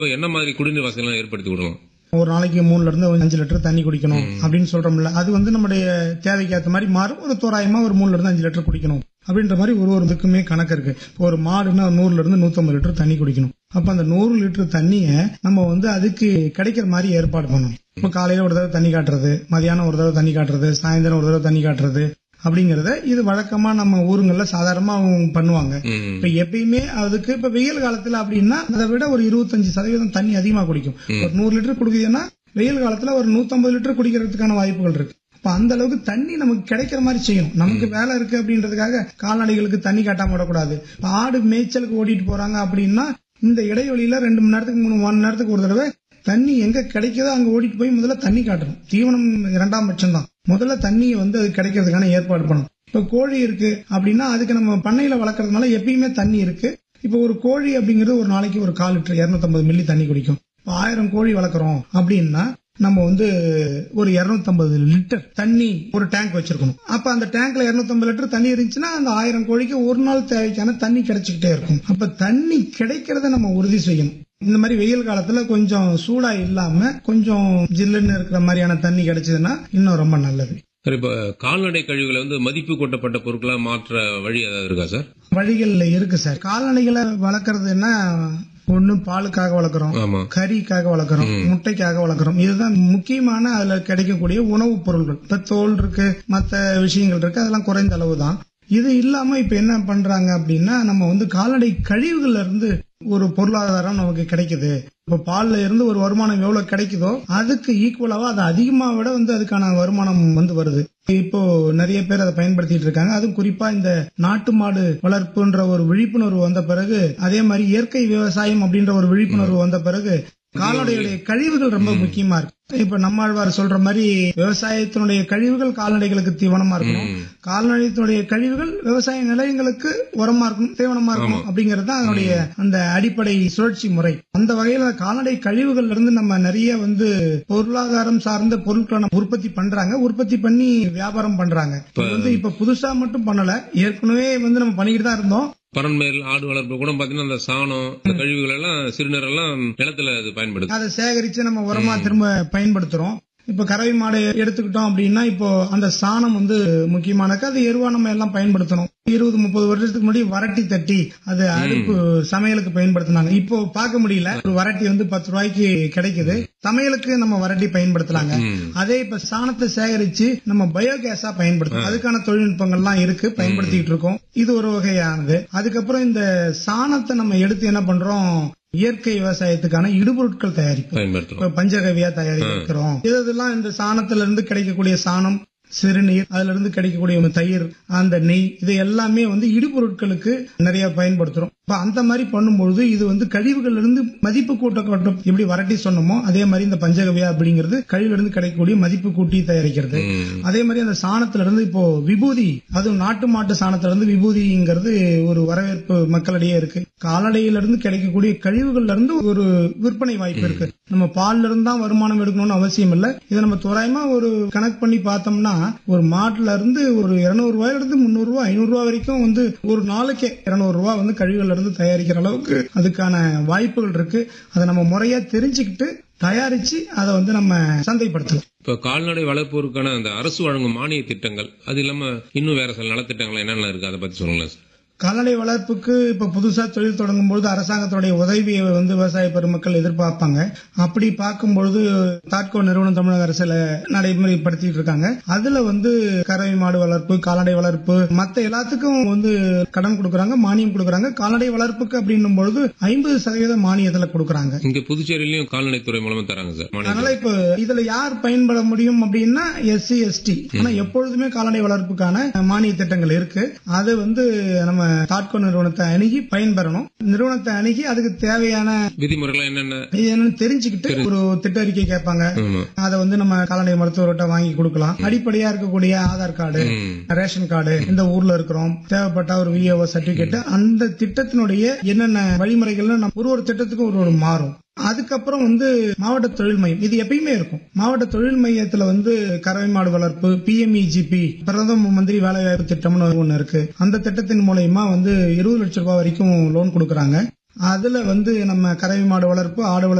இப்போ என்ன மாதிரி குடிநீர் வசதிலாம் ஏற்படுத்தி விடலாம் ஒரு நாளைக்கு மூணுல இருந்து அஞ்சு லிட்டர் தண்ணி குடிக்கணும் அப்படின்னு சொல்றோம்ல அது வந்து நம்முடைய தேவைக்கு ஏற்ற மாதிரி மாறும் ஒரு தோராயமா ஒரு மூணுல இருந்து அஞ்சு லிட்டர் குடிக்கணும் அப்படின்ற மாதிரி ஒரு ஒரு இதுக்குமே கணக்கு இருக்கு இப்போ ஒரு மாடுன்னா நூறுல இருந்து நூத்தம்பது லிட்டர் தண்ணி குடிக்கணும் அப்ப அந்த நூறு லிட்டர் தண்ணிய நம்ம வந்து அதுக்கு கிடைக்கிற மாதிரி ஏற்பாடு பண்ணணும் இப்ப காலையில ஒரு தடவை தண்ணி காட்டுறது மதியானம் ஒரு தடவை தண்ணி காட்டுறது சாயந்தரம் ஒரு தடவை தண்ணி காட்டுறது அப்படிங்கறத இது வழக்கமா நம்ம ஊருங்கள்ல சாதாரணமா அவங்க பண்ணுவாங்க ம். இப்ப எப்பயுமே அதுக்கு இப்ப வெயில் காலத்துல அப்படின்னா அதை விட ஒரு இருபத்தஞ்சு சதவீதம் தண்ணி அதிகமா குடிக்கும் ஒரு நூறு லிட்டர் குடிக்குதுன்னா வெயில் காலத்துல ஒரு 150 லிட்டர் குடிக்கிறதுக்கான வாய்ப்புகள் இருக்கு அப்ப அந்த அளவுக்கு தண்ணி நமக்கு கிடைக்கிற மாதிரி செய்யணும் நமக்கு வேலை இருக்கு அப்படின்றதுக்காக கால்நடைகளுக்கு தண்ணி காட்டாம விடக்கூடாது இப்ப ஆடு மேய்ச்சலுக்கு ஓட்டிட்டு போறாங்க அப்படின்னா இந்த இடைவெளியில ரெண்டு மணி நேரத்துக்கு மூணு மணி நேரத்துக்கு ஒரு தடவை தண்ணி எங்க கிடைக்குதோ அங்க ஓடிட்டு போய் முதல்ல தண்ணி காட்டணும் தீவனம் இரண்டாம் பட்சம் தான் முதல்ல தண்ணியை வந்து அது கிடைக்கிறதுக்கான ஏற்பாடு பண்ணணும் இப்ப கோழி இருக்கு அப்படின்னா அதுக்கு நம்ம பண்ணையில வளர்க்கறதுனால எப்பயுமே தண்ணி இருக்கு இப்ப ஒரு கோழி அப்படிங்கிறது ஒரு நாளைக்கு ஒரு கால் லிட்டர் 250 மில்லி தண்ணி குடிக்கும் இப்ப ஆயிரம் கோழி வளர்க்குறோம் அப்படின்னா நம்ம வந்து ஒரு 250 லிட்டர் தண்ணி ஒரு டேங்க் வச்சிருக்கணும் அப்ப அந்த டேங்க்ல 250 லிட்டர் தண்ணி இருந்துச்சுன்னா அந்த ஆயிரம் கோழிக்கு ஒரு நாள் தேவைக்கான தண்ணி கிடைச்சிக்கிட்டே இருக்கும் அப்ப தண்ணி கிடைக்கிறத நம்ம உறுதி செய்யணும் இந்த மாதிரி வெயில் காலத்துல கொஞ்சம் சூடா இல்லாம கொஞ்சம் ஜில்லுன்னு இருக்கிற மாதிரியான தண்ணி கிடைச்சதுன்னா இன்னும் ரொம்ப நல்லது சார் இப்போ கால்நடை கழிவுகளை வந்து மதிப்பு கூட்டப்பட்ட பொருட்களா மாற்ற வழி ஏதாவது இருக்கா சார் வழிகள்ல இருக்கு சார் கால்நடைகளை வளர்க்கறதுன்னா ஒண்ணு பாலுக்காக வளர்க்குறோம் ஆமா கறிக்காக வளர்க்குறோம் முட்டைக்காக வளர்க்குறோம் இதுதான் முக்கியமான அதுல கிடைக்கக்கூடிய உணவுப் பொருட்கள் இப்ப தோல் இருக்கு மத்த விஷயங்கள் இருக்கு அதெல்லாம் குறைந்த அளவு தான் இது இல்லாம இப்ப என்ன பண்றாங்க அப்படின்னா நம்ம வந்து கால்நடை கழிவுகள்ல இருந்து ஒரு பொருளாதாரம் நமக்கு கிடைக்குது இப்ப பால்ல இருந்து ஒரு வருமானம் எவ்வளவு கிடைக்குதோ அதுக்கு ஈக்குவலாவா அது அதிகமா விட வந்து அதுக்கான வருமானம் வந்து வருது இப்போ நிறைய பேர் அதை பயன்படுத்திட்டு இருக்காங்க அதுவும் குறிப்பா இந்த நாட்டு மாடு வளர்ப்புன்ற ஒரு விழிப்புணர்வு வந்த பிறகு அதே மாதிரி இயற்கை விவசாயம் அப்படின்ற ஒரு விழிப்புணர்வு வந்த பிறகு கால்நடையுடைய கழிவுகள் ரொம்ப முக்கியமா இருக்கு இப்ப நம்மாழ்வார் சொல்ற மாதிரி விவசாயத்தினுடைய கழிவுகள் கால்நடைகளுக்கு தீவனமா இருக்கணும் கால்நடைத்தினுடைய கழிவுகள் விவசாய நிலையங்களுக்கு உரமா இருக்கணும் தீவனமா இருக்கணும் அப்படிங்கிறது தான் அதனுடைய அந்த அடிப்படை சுழற்சி முறை அந்த வகையில கால்நடை கழிவுகள்ல இருந்து நம்ம நிறைய வந்து பொருளாதாரம் சார்ந்த பொருட்களை நம்ம உற்பத்தி பண்றாங்க உற்பத்தி பண்ணி வியாபாரம் பண்றாங்க இது வந்து இப்ப புதுசா மட்டும் பண்ணல ஏற்கனவே வந்து நம்ம பண்ணிக்கிட்டு தான் இருந்தோம் பரண்மேல் ஆடு வளர்ப்பு கூட பாத்தீங்கன்னா அந்த சாணம் இந்த கழிவுகள் எல்லாம் சிறுநீர் எல்லாம் நிலத்துல அது பயன்படுது அதை சேகரிச்சு நம்ம உரமா திரும்ப பயன்படுத்துறோம் இப்ப கறவை மாடு எடுத்துக்கிட்டோம் அப்படின்னா இப்போ அந்த சாணம் வந்து முக்கியமானக்கு அது எருவா நம்ம எல்லாம் பயன்படுத்தணும் இருபது முப்பது வருஷத்துக்கு முன்னாடி வரட்டி தட்டி அது அடுப்பு சமையலுக்கு பயன்படுத்தினாங்க இப்போ பார்க்க முடியல ஒரு வரட்டி வந்து பத்து ரூபாய்க்கு கிடைக்குது சமையலுக்கு நம்ம வரட்டி பயன்படுத்தலாங்க ம். அதே இப்ப சாணத்தை சேகரிச்சு நம்ம பயோகேஸா பயன்படுத்தணும் அதுக்கான தொழில்நுட்பங்கள்லாம் இருக்கு பயன்படுத்திட்டு இருக்கோம் இது ஒரு வகையானது அதுக்கப்புறம் இந்த சாணத்தை நம்ம எடுத்து என்ன பண்றோம் இயற்கை விவசாயத்துக்கான இடுபொருட்கள் தயாரிப்பு பயன்படுத்துறோம் இப்ப பஞ்சகவியா தயாரிக்கிறோம் இதெல்லாம் இந்த சாணத்துல இருந்து கிடைக்கக்கூடிய சாணம் சிறுநீர் அதுல இருந்து கிடைக்கக்கூடிய ஒரு தயிர் அந்த நெய் இது எல்லாமே வந்து இடுபொருட்களுக்கு நிறைய பயன்படுத்துறோம் இப்ப அந்த மாதிரி பண்ணும்பொழுது இது வந்து கழிவுகள்ல இருந்து மதிப்பு கூட்டப்பட்ட எப்படி வரட்டி சொன்னோமோ அதே மாதிரி இந்த பஞ்சகவியா அப்படிங்கிறது கழிவுல இருந்து கிடைக்கக்கூடிய மதிப்பு கூட்டி தயாரிக்கிறது ம். அதே மாதிரி அந்த சாணத்துல இருந்து இப்போ விபூதி அதுவும் நாட்டு மாட்டு சாணத்துல இருந்து விபூதிங்கிறது ஒரு வரவேற்பு மக்களிடையே இருக்கு கால்நடையில இருந்து கிடைக்கக்கூடிய கழிவுகள்ல இருந்து ஒரு விற்பனை வாய்ப்பு இருக்கு நம்ம பால்ல இருந்து தான் வருமானம் எடுக்கணும்னு அவசியம் இல்ல இதை நம்ம தோராயமா ஒரு கணக்கு பண்ணி பார்த்தோம்னா ஒரு மாட்டுல இருந்து ஒரு இருநூறு ரூபாயில இருந்து முந்நூறு ரூபாய் ஐநூறு ரூபாய் வரைக்கும் வந்து ஒரு நாளைக்கே இருநூறு ரூபாய் வந்து கழிவுகள்ல இருந்து தயாரிக்கிற அளவுக்கு அதுக்கான வாய்ப்புகள் இருக்கு அதை நம்ம முறையா தெரிஞ்சுக்கிட்டு தயாரிச்சு அதை வந்து நம்ம சந்தைப்படுத்தலாம் இப்ப கால்நடை வளர்ப்போருக்கான அந்த அரசு வழங்கும் மானிய திட்டங்கள் அது இல்லாம இன்னும் வேற சில நலத்திட்டங்கள் என்னென்ன இருக்கு அதை பத்தி சொல்லுங்களேன் சார் கால்நடை வளர்ப்புக்கு இப்ப புதுசா தொழில் தொடங்கும் பொழுது அரசாங்கத்துடைய உதவியை வந்து விவசாய பெருமக்கள் எதிர்பார்ப்பாங்க அப்படி பார்க்கும் பொழுது தாட்கோ நிறுவனம் தமிழக அரசுல நடைமுறைப்படுத்திட்டு இருக்காங்க அதுல வந்து கறவை மாடு வளர்ப்பு கால்நடை வளர்ப்பு மத்த எல்லாத்துக்கும் வந்து கடன் கொடுக்கறாங்க மானியம் கொடுக்கறாங்க கால்நடை வளர்ப்புக்கு அப்படின்னும் பொழுது ஐம்பது சதவீத மானியத்துல கொடுக்கறாங்க இங்க புதுச்சேரியிலயும் கால்நடைத்துறை மூலமா தராங்க சார் மானியம் அதனால இப்ப இதுல யார் பயன்பட முடியும் அப்படின்னா எஸ்சி எஸ்டி ஆனா எப்பொழுதுமே கால்நடை வளர்ப்புக்கான மானிய திட்டங்கள் இருக்கு அது வந்து நம்ம தாட்கோ நிறுவனத்தை அணுகி பயன்பெறணும் நிறுவனத்தை அணுகி அதுக்கு தேவையான விதிமுறைகள் என்னென்ன இது என்னன்னு தெரிஞ்சுக்கிட்டு ஒரு திட்ட அறிக்கை கேட்பாங்க ஆமா அதை வந்து நம்ம கால்நடை மருத்துவர்கிட்ட வாங்கி கொடுக்கலாம் அடிப்படையா இருக்கக்கூடிய ஆதார் கார்டு ம். ரேஷன் கார்டு இந்த ஊர்ல இருக்கிறோம் தேவைப்பட்ட ஒரு விஏஓ சர்டிபிகேட் அந்த திட்டத்தினுடைய என்னென்ன வழிமுறைகள்னு நம்ம ஒரு ஒரு திட்டத்துக்கும் ஒரு ஒரு மாறும் அதுக்கப்புறம் வந்து மாவட்ட தொழில் மையம் இது எப்பயுமே இருக்கும் மாவட்ட தொழில் மையத்துல வந்து கறவை மாடு வளர்ப்பு பிஎம்இஜிபி பிரதம மந்திரி வேலைவாய்ப்பு திட்டம்னு ஒண்ணு இருக்கு அந்த திட்டத்தின் மூலயமா வந்து இருபது லட்சம் ரூபாய் வரைக்கும் லோன் கொடுக்கறாங்க அதுல வந்து நம்ம கறவை மாடு வளர்ப்பு ஆடு வளர்ப்பு